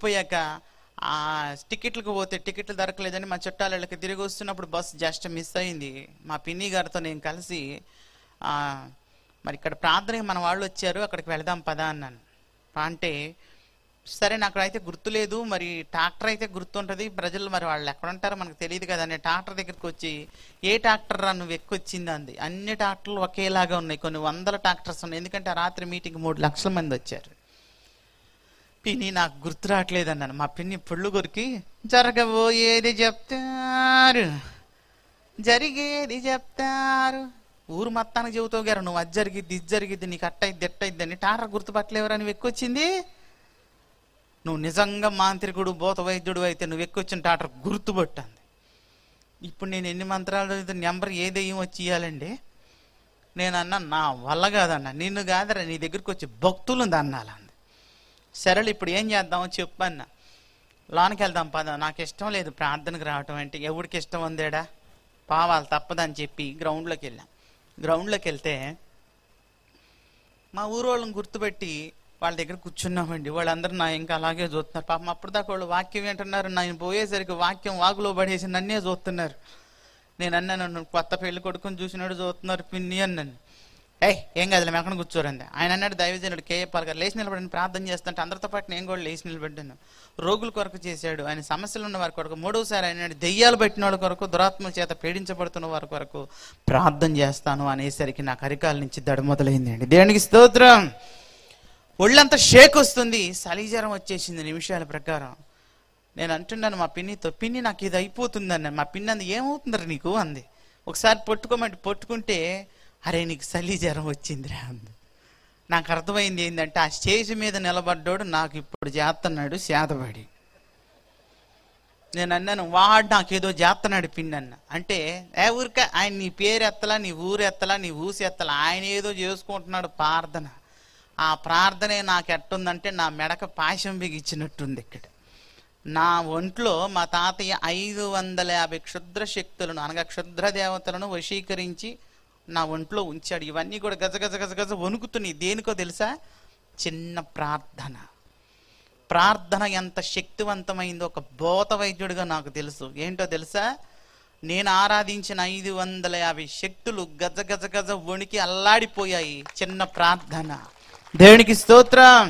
దిగిపోయాక ఆ టికెట్లకు పోతే టికెట్లు దొరకలేదని మా చుట్టాలకి తిరిగి వస్తున్నప్పుడు బస్ జస్ట్ మిస్ అయింది మా పిన్ని గారితో నేను కలిసి ఆ, మరి ఇక్కడ ప్రార్థనకి మన వాళ్ళు వచ్చారు అక్కడికి వెళదాం పదా అన్నాను అంటే సరే నాకు అయితే గుర్తులేదు మరి ట్రాక్టర్ అయితే గుర్తుంటుంది ప్రజలు మరి వాళ్ళు ఎక్కడ ఉంటారో మనకు తెలియదు కదా అని ట్రాక్టర్ దగ్గరికి వచ్చి ఏ ట్రాక్టర్ రా నువ్వు ఎక్కువచ్చింది అంది అన్ని ట్రాక్టర్లు ఒకేలాగా ఉన్నాయి కొన్ని వందల ట్రాక్టర్స్ ఉన్నాయి ఎందుకంటే ఆ రాత్రి మీటింగ్ మూడు లక్షల మంది వచ్చారు పిన్ని నాకు గుర్తు రావట్లేదు అన్నాను మా పిన్ని పుళ్ళు కొరికి జరగబోయేది చెప్తారు జరిగేది చెప్తారు ఊరు మొత్తానికి చెబుతావు గారు నువ్వు అది జరిగిద్ది ఇది జరిగిద్ది నీకు అట్టయిద్ది ఎట్టయిద్ది అని టాటర్ గుర్తుపట్టలేవరా నువ్వు ఎక్కువచ్చింది నువ్వు నిజంగా మాంత్రికుడు భూత వైద్యుడు అయితే నువ్వు ఎక్కువచ్చిన టాటర్ గుర్తుపట్టింది ఇప్పుడు నేను ఎన్ని మంత్రాలు చదివితే నెంబర్ ఏ దెయ్యం వచ్చి ఇవ్వాలండి నేను అన్నా నా వల్ల కాదన్న నిన్ను కాదరా నీ దగ్గరికి వచ్చి భక్తులు అన్నాలంది సరేలే ఇప్పుడు ఏం చేద్దామో చెప్పు అన్న లోనికి వెళ్దాం పద నాకు ఇష్టం లేదు ప్రార్థనకు రావటం అంటే ఎవరికి ఇష్టం ఉందేడా పావాలి తప్పదని చెప్పి గ్రౌండ్లోకి వెళ్ళాం గ్రౌండ్లోకి వెళ్తే మా ఊరోళ్ళని గుర్తుపెట్టి వాళ్ళ దగ్గర కూర్చున్నామండి వాళ్ళందరూ నా ఇంకా అలాగే చూస్తున్నారు పాపం అప్పుడు దాకా వాళ్ళు వాక్యం ఏంటున్నారు నేను పోయేసరికి వాక్యం వాగులో పడేసి నన్నే చూస్తున్నారు నేను అన్నాను "నువ్వు కొత్త పెళ్లి కొడుకుని చూసినాడు చూస్తున్నారు పిన్ని అన్నాను ఏయ్ ఏం కాదులే ఎక్కడ కూర్చోరండి ఆయన అన్నాడు దైవజనుడు కేఏపాల్ గారు లేచి నిలబడిన ప్రార్థన చేస్తుంటే అందరితో పాటు నేను కూడా లేచి నిలబడ్డాను రోగుల కొరకు చేశాడు ఆయన సమస్యలు ఉన్న వారి కొరకు మూడోసారి ఆయన దెయ్యాలు పెట్టిన వాళ్ళ కొరకు దురాత్మ చేత పీడించబడుతున్న వారి కొరకు ప్రార్థన చేస్తాను అనేసరికి నాకు అరికాల నుంచి దడ మొదలైందండి దేవునికి స్తోత్రం ఒళ్ళంతా షేక్ వస్తుంది సలీజరం వచ్చేసింది నిమిషాల ప్రకారం నేను అంటున్నాను మా పిన్నితో పిన్ని నాకు ఇది అయిపోతుంది అన్నాను మా పిన్ని అంది ఏమవుతుందిరా నీకు అంది ఒకసారి పట్టుకోమంటే పట్టుకుంటే అరే నీకు చలి జ్వరం వచ్చిందిరా అంది నాకు అర్థమైంది ఏంటంటే ఆ స్టేజ్ మీద నిలబడ్డాడు నాకు ఇప్పుడు చేస్తున్నాడు శాతపడి నేను అన్నాను వాడు నాకేదో చేస్తున్నాడు పిన్ని అన్న అంటే ఏ ఊరిక ఆయన నీ పేరు ఎత్తలా నీ ఊరు ఎత్తలా నీ ఊసి ఎత్తలా ఆయన ఏదో చేసుకుంటున్నాడు ప్రార్థన ఆ ప్రార్థనే నాకు ఎట్టుందంటే నా మెడక పాశం బిగిచ్చినట్టుంది ఇక్కడ నా ఒంట్లో మా తాతయ్య ఐదు వందల యాభై క్షుద్ర శక్తులను అనగా క్షుద్ర దేవతలను వశీకరించి నా ఒంట్లో ఉంచాడు ఇవన్నీ కూడా గజ గజ గజ గజ వణుకుతున్నాయి దేనికో తెలుసా చిన్న ప్రార్థన ప్రార్థన ఎంత శక్తివంతమైందో ఒక భూత వైద్యుడిగా నాకు తెలుసు ఏంటో తెలుసా నేను ఆరాధించిన ఐదు వందల యాభై శక్తులు గజ గజ గజ వణికి అల్లాడిపోయాయి చిన్న ప్రార్థన దేవునికి స్తోత్రం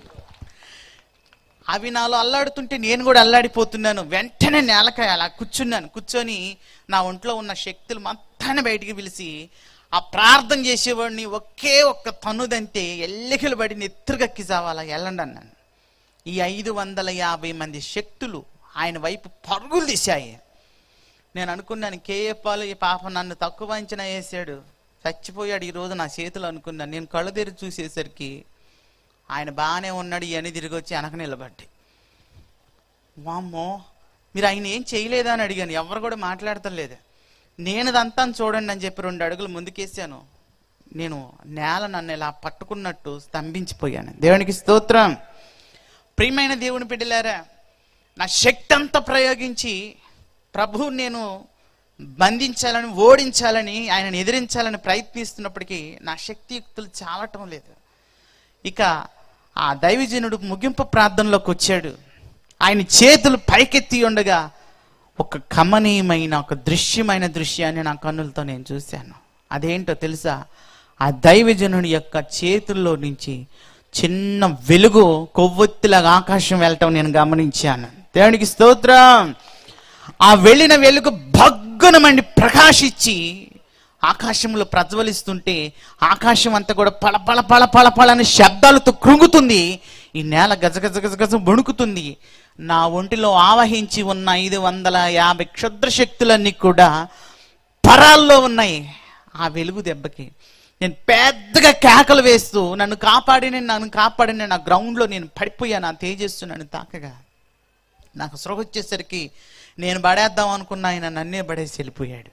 అవి నాలో అల్లాడుతుంటే నేను కూడా అల్లాడిపోతున్నాను వెంటనే నేలకాయ అలా కూర్చున్నాను కూర్చొని నా ఒంట్లో ఉన్న శక్తులు మొత్తాన్ని బయటికి పిలిచి ఆ ప్రార్థన చేసేవాడిని ఒకే ఒక్క తన్నుదంటే ఎల్లికలు పడి నెత్తురుగక్కి చావాలా వెళ్ళండి అన్నాను ఈ ఐదు వందల యాభై మంది శక్తులు ఆయన వైపు పరుగులు తీశాయి నేను అనుకున్నాను కేఏ పాలు ఈ పాప నన్ను తక్కువ అంచనా వేసాడు చచ్చిపోయాడు ఈ రోజు నా చేతులు అనుకున్నాను నేను కళ్ళు తెరిచి చూసేసరికి ఆయన బాగానే ఉన్నాడు ఇవన్నీ తిరిగి వచ్చి వెనక నిలబడ్డాయి వామ్మో మీరు ఆయన ఏం చేయలేదా అని అడిగాను ఎవరు కూడా మాట్లాడతలేదు నేను దంతా చూడండి అని చెప్పి రెండు అడుగులు ముందుకేసాను నేను నేల నన్ను ఇలా పట్టుకున్నట్టు స్తంభించిపోయాను దేవునికి స్తోత్రం ప్రియమైన దేవుని బిడ్డలారా నా శక్తి అంతా ప్రయోగించి ప్రభు నేను బంధించాలని ఓడించాలని ఆయనను ఎదిరించాలని ప్రయత్నిస్తున్నప్పటికీ నా శక్తియుక్తులు చాలటం లేదు ఇక ఆ దైవజనుడు ముగింపు ప్రార్థనలోకి వచ్చాడు ఆయన చేతులు పైకెత్తి ఉండగా ఒక కమనీయమైన ఒక దృశ్యమైన దృశ్యాన్ని నా కన్నులతో నేను చూశాను అదేంటో తెలుసా ఆ దైవజనుడి యొక్క చేతుల్లో నుంచి చిన్న వెలుగు కొవ్వొత్తిలాగా ఆకాశం వెళ్ళటం నేను గమనించాను దేవునికి స్తోత్రం ఆ వెళ్ళిన వెలుగు భగ్గునమండి ప్రకాశించి ఆకాశంలో ప్రజ్వలిస్తుంటే ఆకాశం అంతా కూడా పళ పళ పళ పళ పళ అని శబ్దాలతో కృంగుతుంది ఈ నేల గజ గజ గజ గజ వణుకుతుంది నా ఒంటిలో ఆవహించి ఉన్న ఐదు వందల యాభై క్షుద్ర శక్తులన్నీ కూడా పరాల్లో ఉన్నాయి ఆ వెలుగు దెబ్బకి నేను పెద్దగా కేకలు వేస్తూ నన్ను కాపాడిన నన్ను కాపాడిన నా గ్రౌండ్లో నేను పడిపోయాను ఆ తేజస్సు నన్ను తాకగా నాకు సృహ వచ్చేసరికి నేను పడేద్దాం అనుకున్న ఆయన నన్నే పడేసి వెళ్ళిపోయాడు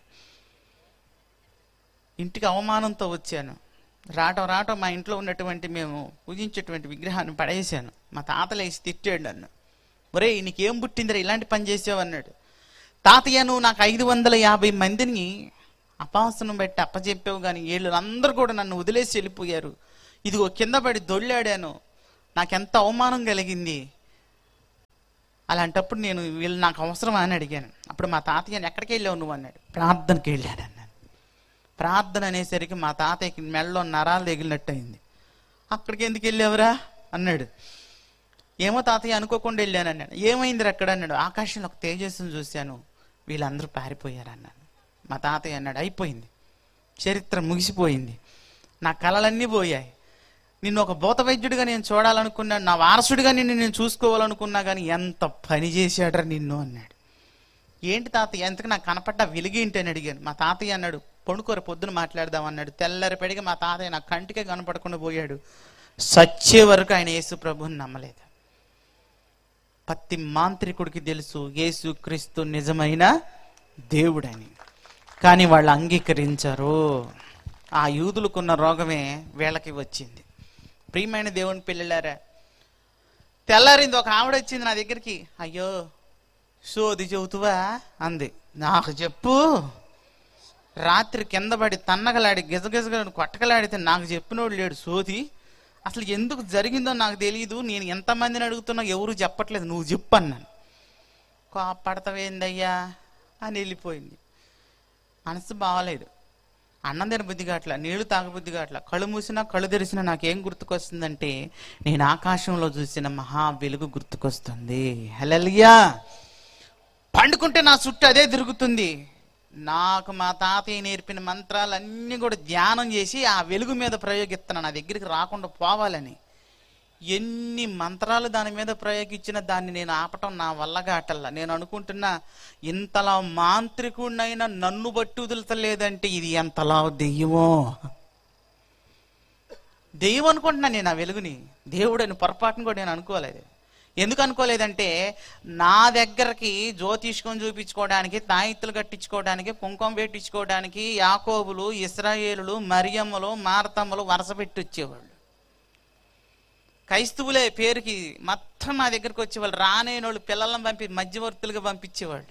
ఇంటికి అవమానంతో వచ్చాను రావటం రావటం మా ఇంట్లో ఉన్నటువంటి మేము పూజించేటువంటి విగ్రహాన్ని పడేసాను మా తాత లేచి తిట్టాడు నన్ను ఒరే నీకేం పుట్టిందిరా ఇలాంటి పని చేసావు అన్నాడు తాతయ్య నువ్వు నాకు ఐదు వందల యాభై మందిని అపాసనం పెట్టి అప్పచెప్పావు కానీ వీళ్ళు అందరూ కూడా నన్ను వదిలేసి వెళ్ళిపోయారు ఇదిగో కింద పడి దొళ్ళాడాను నాకెంత అవమానం కలిగింది అలాంటప్పుడు నేను వీళ్ళు నాకు అవసరమా అని అడిగాను అప్పుడు మా తాతయ్యని ఎక్కడికి వెళ్ళావు నువ్వు అన్నాడు ప్రార్థనకి వెళ్ళాడు అన్నాను ప్రార్థన అనేసరికి మా తాతయ్యకి మెడలో నరాలు తగిలినట్టు అయింది అక్కడికి ఎందుకు వెళ్ళావురా అన్నాడు ఏమో తాతయ్య అనుకోకుండా వెళ్ళాను అన్నాడు ఏమైంది అక్కడ అన్నాడు ఆకాశంలో ఒక తేజస్సును చూశాను వీళ్ళందరూ పారిపోయారు అన్నాను మా తాతయ్య అన్నాడు అయిపోయింది చరిత్ర ముగిసిపోయింది నా కలలన్నీ పోయాయి నిన్ను ఒక భూత వైద్యుడిగా నేను చూడాలనుకున్నాను నా వారసుడిగా నిన్ను నేను చూసుకోవాలనుకున్నా కానీ ఎంత పని చేశాడరా నిన్ను అన్నాడు ఏంటి తాతయ్య ఎంతకు నాకు కనపడ్డా వెలిగేంటి అని అడిగాను మా తాతయ్య అన్నాడు పొణుకోర పొద్దున మాట్లాడదాం అన్నాడు తెల్లరి పెడిగా మా తాతయ్య నా కంటికే కనపడకుండా పోయాడు సచ్చే వరకు ఆయన యేసు ప్రభుని నమ్మలేదు ప్రతి మాంత్రికుడికి తెలుసు యేసు క్రీస్తు నిజమైన దేవుడని కానీ వాళ్ళు అంగీకరించరు ఆ యూదులకున్న రోగమే వీళ్ళకి వచ్చింది ప్రియమైన దేవుని పిల్లలారా తెల్లారింది ఒక ఆవిడ వచ్చింది నా దగ్గరికి అయ్యో సోది చెబుతువా అంది నాకు చెప్పు రాత్రి కింద పడి తన్నగలాడి గిజగిజగా కొట్టకలాడితే నాకు చెప్పినోడు లేడు సోది అసలు ఎందుకు జరిగిందో నాకు తెలియదు నేను ఎంతమందిని అడుగుతున్నా ఎవరు చెప్పట్లేదు నువ్వు చెప్పు అన్నాను కోపడతావేందయ్యా అని వెళ్ళిపోయింది మనసు బాగలేదు అన్నం తిన బుద్ధి కావట్లా నీళ్లు తాగబుద్ధి కావట్లా కళ్ళు మూసినా కళ్ళు తెరిసినా నాకేం గుర్తుకొస్తుందంటే నేను ఆకాశంలో చూసిన మహా వెలుగు గుర్తుకొస్తుంది హలలియా పండుకుంటే నా చుట్టూ అదే తిరుగుతుంది నాకు మా తాతయ్య నేర్పిన మంత్రాలన్నీ కూడా ధ్యానం చేసి ఆ వెలుగు మీద ప్రయోగిస్తున్నాను నా దగ్గరికి రాకుండా పోవాలని ఎన్ని మంత్రాలు దాని మీద ప్రయోగించినా దాన్ని నేను ఆపటం నా వల్ల కాటల్లా నేను అనుకుంటున్నా ఇంతలా మాంత్రికుడినైనా నన్ను బట్టి వదులుతలేదంటే ఇది ఎంతలా దెయ్యమో దెయ్యం అనుకుంటున్నా నేను ఆ వెలుగుని దేవుడని పొరపాటును కూడా నేను అనుకోలేదు ఎందుకు అనుకోలేదంటే నా దగ్గరకి జ్యోతిష్కం చూపించుకోవడానికి తాయిత్తులు కట్టించుకోవడానికి కుంకుమ పెట్టించుకోవడానికి యాకోబులు ఇస్రాయేలులు మరియమ్మలు మార్తమ్మలు వరుస పెట్టి వచ్చేవాళ్ళు క్రైస్తవులే పేరుకి మొత్తం నా దగ్గరికి వచ్చేవాళ్ళు రానేని వాళ్ళు పిల్లలను పంపి మధ్యవర్తులుగా పంపించేవాళ్ళు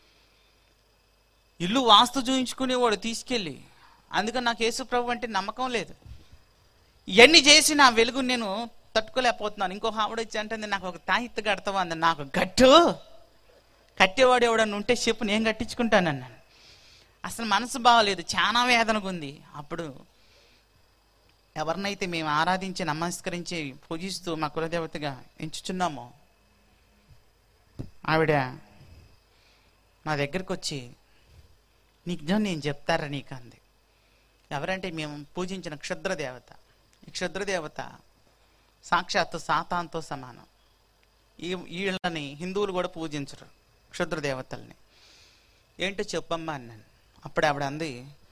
ఇల్లు వాస్తు చూయించుకునేవాడు తీసుకెళ్ళి అందుకని నాకు యేసు ప్రభు అంటే నమ్మకం లేదు ఇవన్నీ చేసి నా వెలుగు నేను తట్టుకోలేకపోతున్నాను ఇంకో ఆవిడ వచ్చి అంటే నాకు ఒక తాయిత్తు కడతావా అంది నాకు గట్టు కట్టేవాడు ఎవడన్నా ఉంటే చెప్పు నేను కట్టించుకుంటాను అన్నాను అసలు మనసు బాగలేదు చాలా వేదనగా ఉంది అప్పుడు ఎవరినైతే మేము ఆరాధించి నమస్కరించి పూజిస్తూ మా కులదేవతగా ఎంచుచున్నామో ఆవిడ నా దగ్గరకు వచ్చి నీకు నిజం నేను చెప్తారా నీకు అంది ఎవరంటే మేము పూజించిన క్షుద్ర దేవత ఈ క్షుద్ర దేవత సాక్షాత్తు సాతాన్తో సమానం ఈ వీళ్ళని హిందువులు కూడా పూజించరు క్షుద్ర దేవతల్ని ఏంటో చెప్పమ్మా అన్నాను అప్పుడు ఆవిడ అంది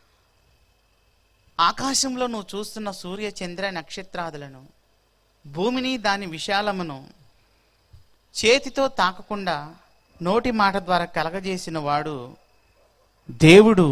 ఆకాశంలో నువ్వు చూస్తున్న సూర్య చంద్ర నక్షత్రాదులను భూమిని దాని విశాలమును చేతితో తాకకుండా నోటి మాట ద్వారా కలగజేసిన వాడు దేవుడు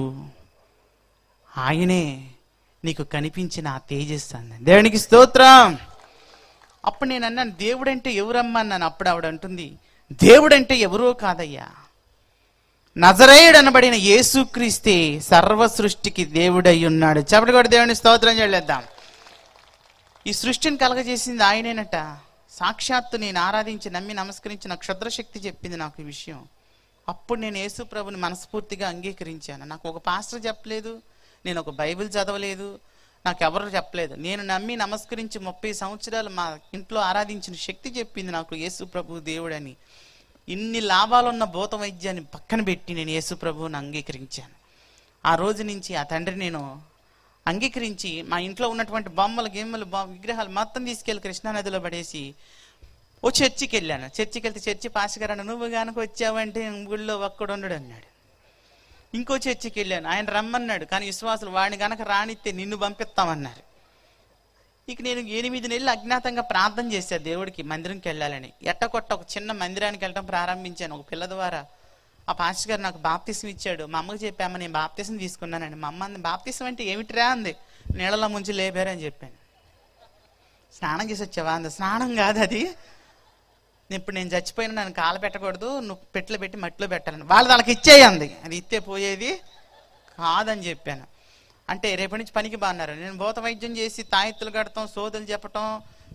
ఆయనే నీకు కనిపించిన ఆ తేజస్సు అన్న దేవునికి స్తోత్రం అప్పుడు నేను అన్నాను దేవుడంటే ఎవరమ్మా అన్నాను అప్పుడు ఆవిడ అంటుంది దేవుడంటే ఎవరో కాదయ్యా నజరేయుడు అనబడిన యేసుక్రీస్తే సర్వ సృష్టికి దేవుడై ఉన్నాడు చెప్పటి కూడా దేవుని స్తోత్రం చేయలేద్దాం ఈ సృష్టిని కలగజేసింది ఆయనేనట సాక్షాత్తు నేను ఆరాధించి నమ్మి నమస్కరించిన క్షుద్రశక్తి చెప్పింది నాకు ఈ విషయం అప్పుడు నేను యేసు ప్రభుని మనస్ఫూర్తిగా అంగీకరించాను నాకు ఒక పాస్టర్ చెప్పలేదు నేను ఒక బైబిల్ చదవలేదు నాకు ఎవరు చెప్పలేదు నేను నమ్మి నమస్కరించి ముప్పై సంవత్సరాలు మా ఇంట్లో ఆరాధించిన శక్తి చెప్పింది నాకు యేసు ప్రభు దేవుడని ఇన్ని లాభాలున్న భూత వైద్యాన్ని పక్కన పెట్టి నేను యేసు ప్రభువుని అంగీకరించాను ఆ రోజు నుంచి ఆ తండ్రి నేను అంగీకరించి మా ఇంట్లో ఉన్నటువంటి బొమ్మలు గిమ్మలు బొ- విగ్రహాలు మొత్తం తీసుకెళ్లి కృష్ణానదిలో పడేసి ఓ చర్చికి వెళ్ళాను చర్చికి వెళ్తే చర్చి పాస్గారన్న నువ్వు కనుక వచ్చావంటే గుళ్ళో ఒక్కడు ఉండడు అన్నాడు ఇంకో చర్చికి వెళ్ళాను ఆయన రమ్మన్నాడు కానీ విశ్వాసులు వాడిని గనక రానిస్తే నిన్ను పంపిస్తామన్నారు ఇక నేను ఎనిమిది నెలలు అజ్ఞాతంగా ప్రార్థన చేశాను దేవుడికి మందిరంకి వెళ్ళాలని ఎట్టకొట్ట ఒక చిన్న మందిరానికి వెళ్ళడం ప్రారంభించాను ఒక పిల్ల ద్వారా ఆ పాస్టర్ గారు నాకు బాప్తిసం ఇచ్చాడు మా అమ్మకి చెప్పాము నేను బాప్తిసం తీసుకున్నానండి మా అమ్మ అంది బాప్తిసం అంటే ఏమిటిరా అంది నీళ్ళలో ముంచి లేపారని చెప్పాను స్నానం చేసి వచ్చావా అంది స్నానం కాదు అది ఇప్పుడు నేను చచ్చిపోయినా నన్ను కాలు పెట్టకూడదు నువ్వు పెట్లో పెట్టి మట్టిలో పెట్టాలని వాళ్ళు వాళ్ళకి ఇచ్చేయంది అది ఇస్తే పోయేది కాదని చెప్పాను అంటే రేపటి నుంచి పనికి బాగున్నారు నేను భూత వైద్యం చేసి తాయెత్తులు కడతాం సోదులు చెప్పటం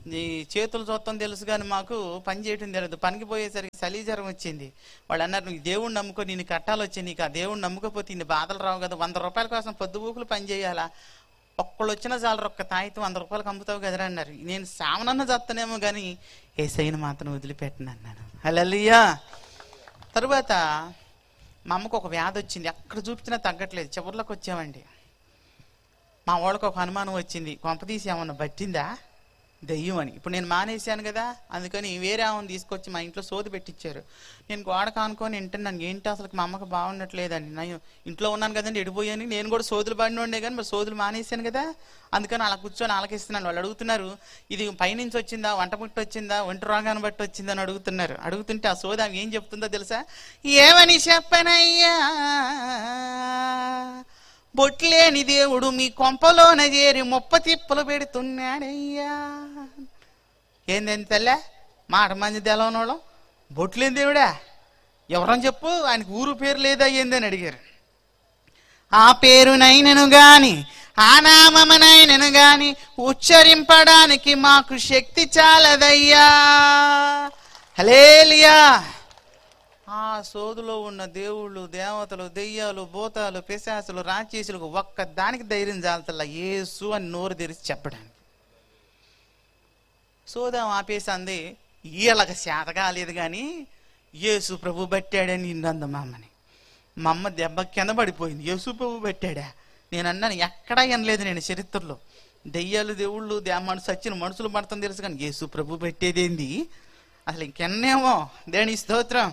ఈ చేతులు చూస్తాం తెలుసు కానీ మాకు పని చేయటం తెలియదు పనికి పోయేసరికి చలి జ్వరం వచ్చింది వాళ్ళు అన్నారు నీకు దేవుణ్ణి నమ్ముకో నేను కట్టాలు వచ్చి నీకు ఆ దేవుణ్ణి నమ్ముకపోతే ఇన్ని బాధలు రావు కదా వంద రూపాయల కోసం పొద్దుబూకులు పని చేయాలా ఒక్కళ్ళు వచ్చిన చాలు ఒక్క తాయితో వంద రూపాయలకు అమ్ముతావు కదరా అన్నారు నేను సామనన్న చేస్తానేమో కానీ ఏ సైన్ మాత్రం వదిలిపెట్టను అన్నాను హల్లెలూయా తరువాత మా అమ్మకు ఒక వ్యాధి వచ్చింది ఎక్కడ చూపించినా తగ్గట్లేదు చివరిలోకి వచ్చామండి మా వాళ్ళకి ఒక అనుమానం వచ్చింది కొంపతీసి ఏమన్నా పట్టిందా దెయ్యం అని ఇప్పుడు నేను మానేశాను కదా అందుకని వేరే ఆమెను తీసుకొచ్చి మా ఇంట్లో సోది పెట్టించారు నేను గోడ కానుకొని వింటున్నాను ఏంటి అసలు మా అమ్మకి బాగున్నట్లేదండి నేను ఇంట్లో ఉన్నాను కదండి ఎడిపోయాను నేను కూడా సోదులు పడిన ఉండే కానీ మరి సోదులు మానేశాను కదా అందుకని అలా కూర్చొని ఆలకిస్తున్నాను వాళ్ళు అడుగుతున్నారు ఇది పైనుంచి వచ్చిందా వంట పుట్టి వచ్చిందా ఒంటి రోగాన్ని బట్టి వచ్చిందా అని అడుగుతున్నారు అడుగుతుంటే ఆ సోది ఆమె ఏం చెప్తుందో తెలుసా ఏమని చెప్పనయ్యా బొట్లేని దేవుడు మీ కొంపలోన చేరి ముప్ప తిప్పలు పెడుతున్నాడయ్యా ఏందేంది తల్లే మాట మంది తెలవనోళ్ళం బొట్లేని దేవుడా ఎవరని చెప్పు ఆయనకు ఊరు పేరు లేదా ఏందని అడిగారు ఆ పేరునైనను గాని ఆ నామమునైనను గాని ఉచ్చరింపడానికి మాకు శక్తి చాలదయ్యా హలేలియా ఆ సోదులో ఉన్న దేవుళ్ళు దేవతలు దెయ్యాలు భూతాలు పిశాసులు రాక్షసులకు ఒక్క దానికి ధైర్యం చాలతల్లా యేసు అని నోరు తెరిచి చెప్పడానికి సోదాం ఆపేసింది ఈళ్ళకి శాత కాలేదు కానీ యేసు ప్రభు పెట్టాడని నిన్నంద మా అమ్మని మా అమ్మ దెబ్బ కింద పడిపోయింది యేసు ప్రభు పెట్టాడా నేను అన్నాను ఎక్కడా వినలేదు నేను చరిత్రలో దెయ్యాలు దేవుళ్ళు దేమాను సచ్చిన మనుషులు పడతాం తెలుసు కానీ యేసు ప్రభు పెట్టేదేంది అసలు ఇంకెన్నేమో దేని స్తోత్రం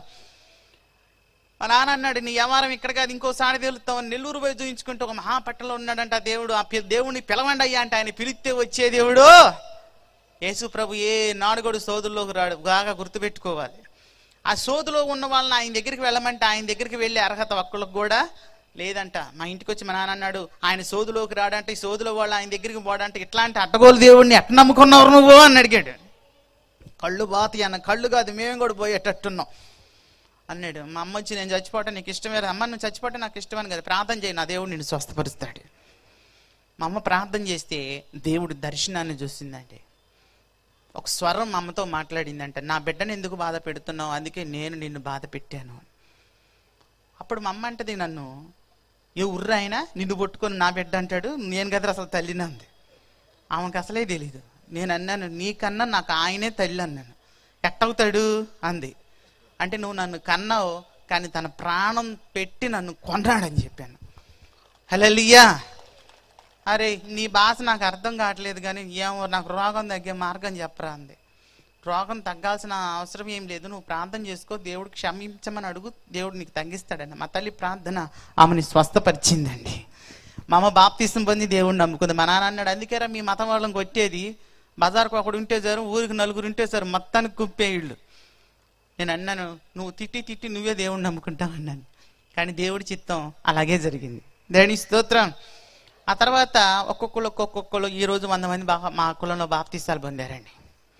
మా నాన్న అన్నాడు నీ వ్యవహారం ఇక్కడ కాదు ఇంకోసారి తేలుతావు నెల్లూరు పోయి చూయించుకుంటే ఒక మహాపట్టణంలో ఉన్నాడంట ఆ దేవుడు ఆ పి- దేవుడిని పిలవండి అయ్యా అంటే ఆయన పిలిస్తే వచ్చే దేవుడు యేసు ప్రభు ఏ నాడుగోడు సోదుల్లోకి రాడు బాగా గుర్తుపెట్టుకోవాలి ఆ సోదులో ఉన్న వాళ్ళని ఆయన దగ్గరికి వెళ్ళమంటే ఆయన దగ్గరికి వెళ్ళే అర్హత ఒక్కళ్ళకి కూడా లేదంట మా ఇంటికి వచ్చి మా నాన్న అన్నాడు ఆయన సోదులోకి రాడంటే ఈ సోదులో వాళ్ళు ఆయన దగ్గరికి పోడంటే ఇట్లాంటి అట్టగోలు దేవుడిని ఎట్ట నమ్ముకున్నవారు నువ్వు అని అడిగాడు కళ్ళు బాతి అన్న కళ్ళు కాదు మేము కూడా పోయేటట్టున్నాం అన్నాడు మా అమ్మ వచ్చి నేను చచ్చిపోవటం నీకు ఇష్టమే రా. అమ్మ నువ్వు చచ్చిపోవటం నాకు ఇష్టమని కదా ప్రార్థన చేయి నా దేవుడు నిన్ను స్వస్థపరుస్తాడు మా అమ్మ ప్రార్థన చేస్తే దేవుడు దర్శనాన్ని చూసిందండి ఒక స్వరం మా అమ్మతో మాట్లాడిందంట నా బిడ్డను ఎందుకు బాధ పెడుతున్నావు అందుకే నేను నిన్ను బాధ పెట్టాను అప్పుడు మా అమ్మ అంటది నన్ను ఏ ఉర్ర అయినా నిన్ను పట్టుకొని నా బిడ్డ అంటాడు నేను కదా అసలు తల్లిని అంది ఆమెకు అసలే తెలీదు నేను అన్నాను నీకన్నా నాకు ఆయనే తల్లి అన్నాను ఎట్టవుతాడు అంది అంటే నువ్వు నన్ను కన్నావు కానీ తన ప్రాణం పెట్టి నన్ను కొన్నాడని చెప్పాను హలో అరే నీ భాష నాకు అర్థం కావట్లేదు కానీ ఏమో నాకు రోగం తగ్గే మార్గం చెప్పరా అంది రోగం తగ్గాల్సిన అవసరం ఏం లేదు నువ్వు ప్రార్థన చేసుకో దేవుడు క్షమించమని అడుగు దేవుడు నీకు తగ్గిస్తాడండి మా తల్లి ప్రార్థన ఆమెని స్వస్థపరిచిందండి మా అమ్మ బాప్తీసం పొంది దేవుడిని నమ్ముకుంది మా నాన్న అన్నాడు అందుకేరా మీ మతం వాళ్ళని కొట్టేది బజార్కు ఒకడు ఉంటే సారు ఊరికి నలుగురు ఉంటే సారు మొత్తానికి కుప్పే ఇళ్ళు నేను అన్నాను నువ్వు తిట్టి తిట్టి నువ్వే దేవుడిని నమ్ముకుంటావు అన్నాను కానీ దేవుడి చిత్తం అలాగే జరిగింది దేవుని స్తోత్రం ఆ తర్వాత ఒక్కొక్కరు ఒక్కొక్కరు ఈ రోజు వంద మంది బా మా కులంలో బాప్తీసాలు పొందారండి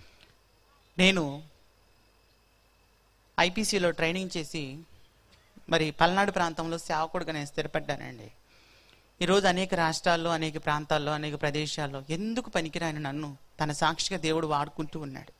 నేను ఐపీసీలో ట్రైనింగ్ చేసి మరి పల్నాడు ప్రాంతంలో సేవకుడుగా నేను స్థిరపడ్డానండి ఈరోజు అనేక రాష్ట్రాల్లో అనేక ప్రాంతాల్లో అనేక ప్రదేశాల్లో ఎందుకు పనికిరాని నన్ను తన సాక్షిగా దేవుడు వాడుకుంటూ ఉన్నాడు